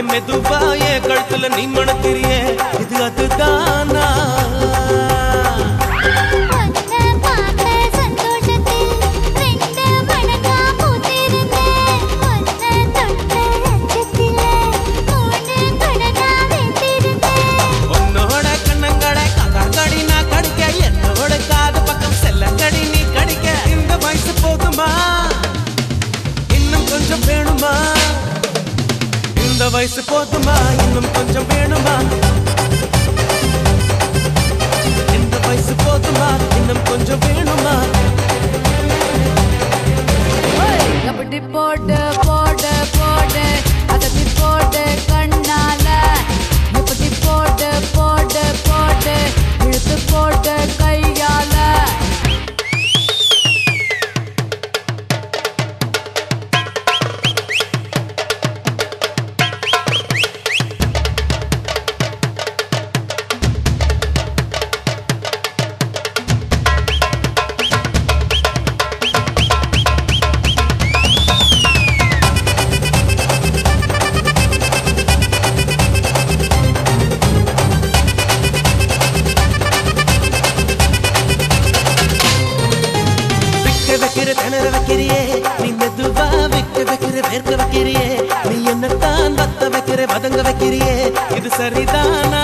மெதுவா என் கழுத்துல நீ மணக்கிறியே இது அதுதானா ஒன்ன பார்த்த சந்தோஷத்தில் ரெண்டு மடங்கா பூத்திருந்தேன் ஒன்ன தொட்ட அச்சத்திலே மூணு மடங்கா வெந்திருந்தேன் உன்னோட கண்ணங்களை கடி நான் கடிக்க என்னோட காது பக்கம் செல்லங்கடி நீ கடிக்க இந்த வயசு போதுமா இன்னும் கொஞ்சம் வேணுமா இந்த வயசு போதுமா இன்னும் கொஞ்சம் வேணுமா இந்த வயசு போதுமா இன்னும் கொஞ்சம் வேணுமா அப்படி போட்டு போட்டு போட்டு அதட்டி போட்டு கண்ணால இப்படி போட்டு போட்டு போட்டு இழுத்து போட்டு கையால விக்க வைக்கிற திணற வைக்கிறியே நீ மெதுவா விக்க வைக்கிற வேர்க்க வைக்கிறியே நீ என்னத்தான் வத்த வைக்கிற வதங்க வைக்கிறியே இது சரிதானா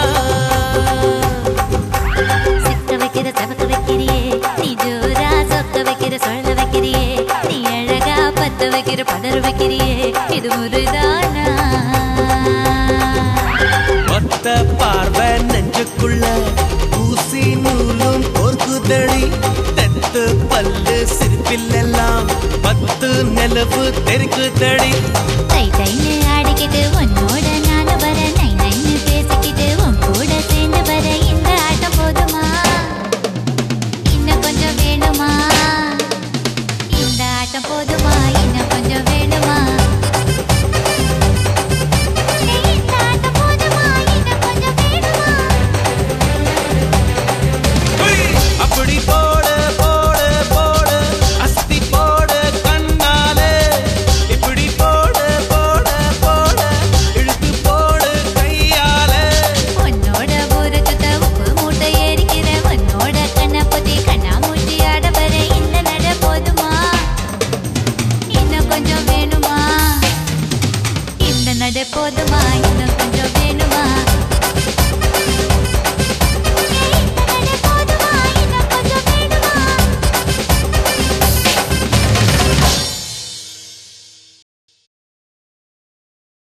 சிக்க வைக்கிற சவக்க வைக்கிறியே நீ ஜோரா சொக்க வைக்கிற சொல்ல வைக்கிறியே நீ அழகா பத்த வைக்கிற பதற வைக்கிறியே இது முருதானா ஒத்த பார்வை நெஞ்சுக்குள்ள ஊசி நூலும் பொறுக்குதடி தெத்து பல்லு சிரிப்பில் எல்லாம் பத்து நிலவு தெருக்குதடி தை தை